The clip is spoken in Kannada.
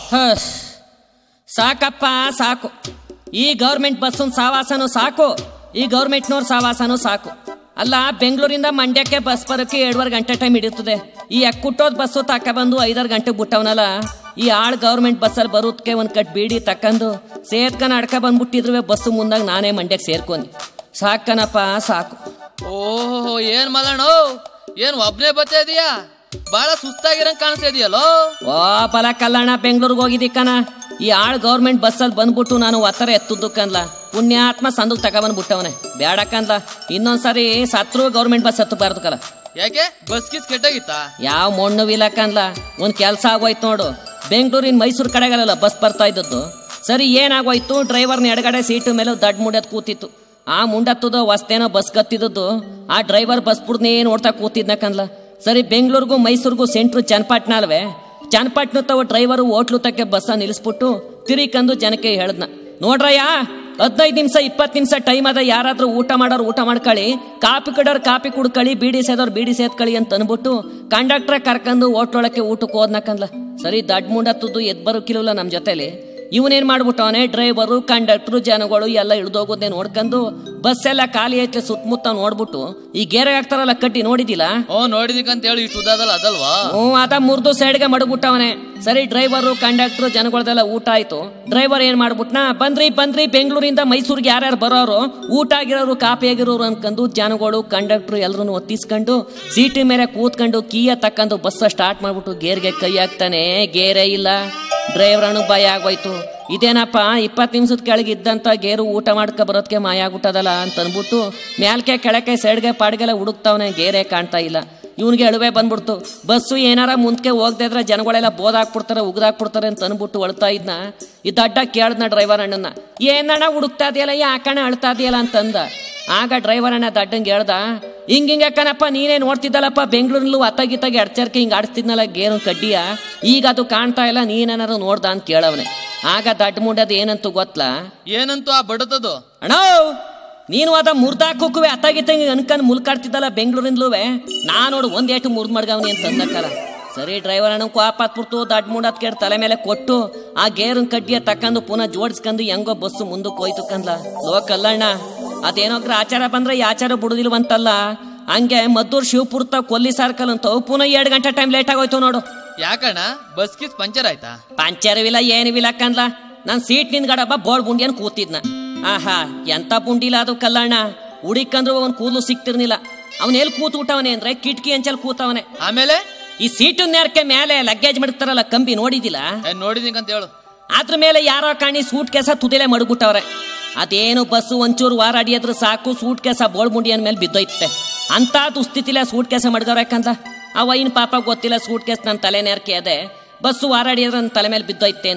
ಹಸ್. ಸಾಕಪ್ಪ ಸಾಕು ಈ ಗೌರ್ಮೆಂಟ್ ಬಸ್ಸನ್ ಸಾವಾಸನೂ ಸಾಕು ಈ ಗೌರ್ಮೆಂಟ್ನವ್ರ ಸಾವಾಸನೂ ಸಾಕು ಅಲ್ಲ ಬೆಂಗಳೂರಿಂದ ಮಂಡ್ಯಕ್ಕೆ ಬಸ್ ಬರೋಕ್ಕೆ ಎರಡುವರೆ ಗಂಟೆ ಟೈಮ್ ಹಿಡಿಯುತ್ತದೆ ಈ ಅಕ್ಕುಟ್ಟೋದ್ ಬಸ್ಸು ತಕೊಬಂದು ಐದಾರು ಗಂಟೆಗೆ ಬಿಟ್ಟವನಲ್ಲ ಈ ಆಳ್ ಗೌರ್ಮೆಂಟ್ ಬಸ್ಸಲ್ಲಿ ಬರೋದಕ್ಕೆ ಒಂದು ಕಟ್ ಬೀಡಿ ತಕ್ಕಂದು ಸೇತ್ಕನ ಅಡ್ಕ ಬಂದ್ಬಿಟ್ಟಿದ್ರು ಬಸ್ಸು ಮುಂದಾಗ ನಾನೇ ಮಂಡ್ಯಕ್ಕೆ ಸೇರ್ಕೊಂಡಿ ಸಾಕನಪ್ಪ ಸಾಕು ಓಹೋ ಏನ್ ಮಲಣ್ಣ ಏನ್ ಒಬ್ನೇ ಬರ್ತಾ ಇದೀಯಾ ಬಹಳ ಸುಸ್ತಾಗಿರಂಗ್ ಕಾಣಿಸ್ತಾ ಇದೆಯಲ್ಲೋ ಓ ಬಲ ಕಲ್ಲಣ್ಣ ಬೆಂಗಳೂರಿಗೆ ಹೋಗಿದ್ದಿಕ್ಕನ ಈ ಆಳ್ ಗೌರ್ಮೆಂಟ್ ಬಸ್ಸಲ್ಲಿ ಬಂದ್ಬಿಟ್ಟು ನಾನು ಒತ್ತರ ಎತ್ತುದಕ್ಕನ್ಲ ಪುಣ್ಯಾತ್ಮ ಸಂದುಕ್ ತಗೊಬಂದ್ಬಿಟ್ಟವನೆ ಬೇಡಕ್ಕನ್ಲ ಇನ್ನೊಂದ್ಸರಿ ಸತ್ರು ಗೌರ್ಮೆಂಟ್ ಬಸ್ ಹತ್ತಬಾರ್ದು ಕಲ ಯಾಕೆ ಬಸ್ ಕಿಸ್ ಕೆಟ್ಟಾಗಿತ್ತಾ ಯಾವ ಮಣ್ಣು ವಿಲಕ್ಕನ್ಲ ಒಂದ್ ಕೆಲ್ಸ ಆಗೋಯ್ತು ನೋಡು ಬೆಂಗಳೂರಿನ ಮೈಸೂರು ಕಡೆಗಲ್ಲ ಬಸ್ ಬರ್ತಾ ಇದ್ದದ್ದು ಸರಿ ಏನಾಗೋಯ್ತು ಡ್ರೈವರ್ನ ಎಡಗಡೆ ಸೀಟು ಮೇಲೆ ದಡ್ ಮುಂಡದ್ ಕೂತಿತ್ತು ಆ ಮುಂಡತ್ತದ ವಸ್ತೇನೋ ಬಸ್ ಕತ್ತಿದ್ದದ್ದು ಆ ಡ್ರೈವರ್ ಬಸ್ ಬಿಡ್ನೇ ನೋಡ್ತಾ ಕೂತಿದ್ನಕನ್ಲ ಸರಿ ಬೆಂಗಳೂರಿಗೂ ಮೈಸೂರಿಗೂ ಸೆಂಟ್ರು ಚನ್ನಪಟ್ಟಣ ಅಲ್ವೇ ಚನ್ನಪಟ್ಟಣ ತವ ಡ್ರೈವರು ಹೋಟ್ಲು ತಕ್ಕೆ ಬಸ್ಸ ನಿಲ್ಲಿಸ್ಬಿಟ್ಟು ತಿರಿಕಂದು ಜನಕ್ಕೆ ಹೇಳ್ದ್ನ ನೋಡ್ರಯ್ಯ ಹದಿನೈದು ನಿಮಿಷ ಇಪ್ಪತ್ತು ನಿಮಿಷ ಟೈಮ್ ಅದ ಯಾರಾದ್ರೂ ಊಟ ಮಾಡೋರು ಊಟ ಮಾಡ್ಕೊಳ್ಳಿ ಕಾಪಿ ಕಡೋರು ಕಾಪಿ ಕುಡ್ಕೊಳ್ಳಿ ಬೀಡಿ ಸೇದೋರು ಬೀಡಿ ಸೇದ್ಕೊಳ್ಳಿ ಅಂತ ಅನ್ಬಿಟ್ಟು ಕಂಡಕ್ಟ್ರ ಕರ್ಕೊಂಡು ಹೋಟ್ಲೊಳಕ್ಕೆ ಊಟಕ್ಕೆ ಹೋದ್ನಕಂದ್ಲ ಸರಿ ದಡ್ ಮುಂಡತ್ತದ್ದು ಎದ್ ಬರೋಕಿಲ್ಲ ನಮ್ಮ ಜೊತೆಲಿ ಇವನೇನ್ ಮಾಡ್ಬಿಟ್ಟವನೆ ಡ್ರೈವರು ಕಂಡಕ್ಟ್ರು ಜನಗಳು ಎಲ್ಲ ಇಳ್ದೋಗೋದೇ ನೋಡ್ಕೊಂಡು ಬಸ್ ಎಲ್ಲ ಖಾಲಿ ಐತೆ ಸುತ್ತಮುತ್ತ ನೋಡ್ಬಿಟ್ಟು ಈ ಗೇರೆ ಹಾಕ್ತಾರಲ್ಲ ಕಟ್ಟಿ ನೋಡಿದಿಲ್ಲ ಓ ನೋಡಿದಿಕ್ಕಂತ ಹೇಳಿ ಇಷ್ಟು ಉದಾದಲ್ಲ ಅದಲ್ವಾ ಹ್ಞೂ ಅದ ಮುರಿದು ಸೈಡ್ಗೆ ಮಡಗ್ಬಿಟ್ಟವನೆ ಸರಿ ಡ್ರೈವರು ಕಂಡಕ್ಟ್ರು ಜನಗಳದೆಲ್ಲ ಊಟ ಆಯ್ತು ಡ್ರೈವರ್ ಏನ್ ಮಾಡ್ಬಿಟ್ನ ಬಂದ್ರಿ ಬಂದ್ರಿ ಬೆಂಗಳೂರಿಂದ ಮೈಸೂರಿಗೆ ಯಾರ್ಯಾರು ಬರೋರು ಊಟ ಆಗಿರೋರು ಕಾಪಿ ಆಗಿರೋರು ಅನ್ಕೊಂಡು ಜನಗಳು ಕಂಡಕ್ಟ್ರು ಎಲ್ಲರೂ ಒತ್ತಿಸ್ಕೊಂಡು ಸೀಟಿ ಮೇಲೆ ಕೂತ್ಕೊಂಡು ಕೀಯ ತಕ್ಕಂಡು ಬಸ್ ಸ್ಟಾರ್ಟ್ ಮಾಡ್ಬಿಟ್ಟು ಗೇರ್ಗೆ ಕೈ ಹಾಕ್ತಾನೆ ಗೇರೇ ಇಲ್ಲ ಡ್ರೈವರ್ ಅನು ಭಯ ಆಗೋಯ್ತು ಇದೇನಪ್ಪ ಇಪ್ಪತ್ತು ನಿಮಿಷದ ಕೆಳಗೆ ಇದ್ದಂತ ಗೇರು ಊಟ ಮಾಡ್ಕೊ ಬರೋದಕ್ಕೆ ಮಾಯ ಆಗ್ಬಿಟ್ಟದಲ್ಲ ಅಂತ ಅನ್ಬಿಟ್ಟು ಮ್ಯಾಲ್ಕೆ ಕೆಳಕ್ಕೆ ಸೈಡ್ಗೆ ಪಾಡ್ಗೆಲ್ಲ ಹುಡುಕ್ತಾವನೆ ಗೇರೇ ಕಾಣ್ತಾ ಇಲ್ಲ ಇವನಿಗೆ ಅಳುವೆ ಬಂದ್ಬಿಡ್ತು ಬಸ್ಸು ಏನಾರ ಮುಂದಕ್ಕೆ ಹೋಗದೆ ಇದ್ರೆ ಜನಗಳೆಲ್ಲ ಬೋದಾಕ್ಬಿಡ್ತಾರೆ ಉಗ್ದಾಕ್ಬಿಡ್ತಾರೆ ಅಂತ ಅನ್ಬಿಟ್ಟು ಅಳ್ತಾ ಇದ್ನ ಈ ದಡ್ಡ ಕೇಳ್ದ್ನ ಡ್ರೈವರ್ ಅಣ್ಣನ ಏನಣ್ಣ ಹುಡುಕ್ತಾ ಇದೆಯಲ್ಲ ಯಾಕಣ್ಣ ಅಳ್ತಾ ಇದೆಯಲ್ಲ ಅಂತಂದ ಆಗ ಡ್ರೈವರ್ ಅಣ್ಣ ದಡ್ಡಂಗೆ ಹೇಳ್ದ ಹಿಂಗ್ ಹಿಂಗೆ ಅಕ್ಕನಪ್ಪ ನೀನೇ ನೋಡ್ತಿದ್ದಲ್ಲಪ್ಪ ಬೆಂಗಳೂರಲ್ಲೂ ಅತ್ತಾಗಿತ್ತಾಗಿ ಅಡ್ಚರ್ಕೆ ಹಿಂಗೆ ಆಡಿಸ್ತಿದ್ನಲ್ಲ ಗೇರು ಕಡ್ಡಿಯ ಈಗ ಅದು ಕಾಣ್ತಾ ಇಲ್ಲ ನೀನೇನಾರು ನೋಡ್ದ ಅಂತ ಕೇಳವನೆ ಆಗ ದಡ್ಡ ಮುಂಡದ್ ಏನಂತೂ ಗೊತ್ತಲಾ ಏನಂತೂ ಆ ಬಡತದು ಅಣ್ಣ ನೀನು ಅದ ಮುರ್ದಾಕೋಕುವೆ ಅತ್ತಾಗಿತ್ತಂಗೆ ಅನ್ಕಂದ್ ಮುಲ್ಕಾಡ್ತಿದ್ದಲ್ಲ ಬೆಂಗಳೂರಿಂದಲೂವೆ ನಾ ನೋಡು ಒಂದ್ ಏಟು ಮುರ್ದ್ ಮಡ್ಗವ್ನಿ ಅಂತ ಅಂದಕ್ಕಲ್ಲ ಸರಿ ಡ್ರೈವರ್ ಅಣ್ಣ ಕೋಪ ಹತ್ಬಿಡ್ತು ದಡ್ ಮುಂಡತ್ ಕೇಳಿ ತಲೆ ಮೇಲೆ ಕೊಟ್ಟು ಆ ಗೇರನ್ ಕಡ್ಡಿಯ ತಕ್ಕಂದು ಪುನಃ ಜೋಡಿಸ್ಕೊಂಡು ಹೆಂಗೋ ಬಸ್ಸು ಮುಂದಕ್ಕೆ ಹೋಯ್ತು ಕಂದ್ಲ ಲೋಕಲ್ಲಣ್ಣ ಅದೇನೋ ಆಚಾರ ಬಂದ್ರೆ ಈ ಆಚಾರ ಬಿಡುದಿಲ್ವಂತಲ್ಲ ಹಂಗೆ ಮದ್ದೂರ್ ಶಿವಪುರ್ತ ಕೊಲ್ಲಿ ಸರ್ಕಲ್ ಅಂತ ಪುನಃ ಎರಡು ಗಂಟೆ ಟೈಮ್ ಲೇಟ್ ಆಗೋಯ್ತು ನೋಡು ಯಾಕಣ್ಣ ಬಸ್ ಕಿಸ್ ಪಂಚರ್ ಆಯ್ತಾ ಪಂಚರವಿಲ್ಲ ಏನಿವಿಲ್ಲ ಕಂದ್ಲ ನಾನ್ ಸೀಟ್ ನಿಂದ್ಗಡಬ್ಬ ಬೋಳ್ ಬುಂಡಿಯನ್ ಕೂತಿದ್ನ ಆಹಾ ಎಂತ ಬುಂಡಿಲ್ಲ ಅದು ಕಲ್ಲಣ್ಣ ಹುಡಿಕಂದ್ರು ಅವನ್ ಕೂದಲು ಸಿಕ್ತಿರ್ನಿಲ್ಲ ಅವನ್ ಎಲ್ಲಿ ಕೂತ್ಬಿಟ್ಟವನೆ ಅಂದ್ರೆ ಕಿಟಕಿ ಅಂಚಲ್ ಕೂತವನೆ ಆಮೇಲೆ ಈ ಸೀಟು ನೇರಕ್ಕೆ ಮೇಲೆ ಲಗ್ಗೇಜ್ ಮಾಡ್ತಾರಲ್ಲ ಕಂಬಿ ನೋಡಿದಿಲ್ಲ ಏನ್ ನೋಡಿದಿಂಕಂತ ಹೇಳು ಅದ್ರ ಮೇಲೆ ಯಾರೋ ಕಾಣಿ ಸೂಟ್ ಕೇಸ ತುದಿಲೆ ಮಡಗ್ಬಿಟ್ಟವ್ರೆ ಅದೇನು ಬಸ್ಸು ಒಂಚೂರು ವಾರ ಅಡಿಯದ್ರ ಸಾಕು ಸೂಟ್ ಕೇಸ ಬೋಳ್ ಮುಂಡಿಯನ್ ಮೇಲೆ ಬಿದ್ದೋಯ್ತೆ ಅಂತ ದುಸ್ಥಿತಿಲ ಸೂಟ್ ಕೇಸ ಮಡ್ಗವ್ರೆ ಯಾಕಂತ ಅವ ಇನ್ ಪಾಪ ಗೊತ್ತಿಲ್ಲ ಸೂಟ್ ಕೇಸ್ ನನ್ನ ತಲೆ ನೇರ್ಕೆ ಅದೆ ಬಸ್ಸು ವಾರ ಅಡಿಯದ್ರ ನನ್ನ ತಲೆ ಮೇಲೆ ಬಿದ್ದೋಯ್ತೆ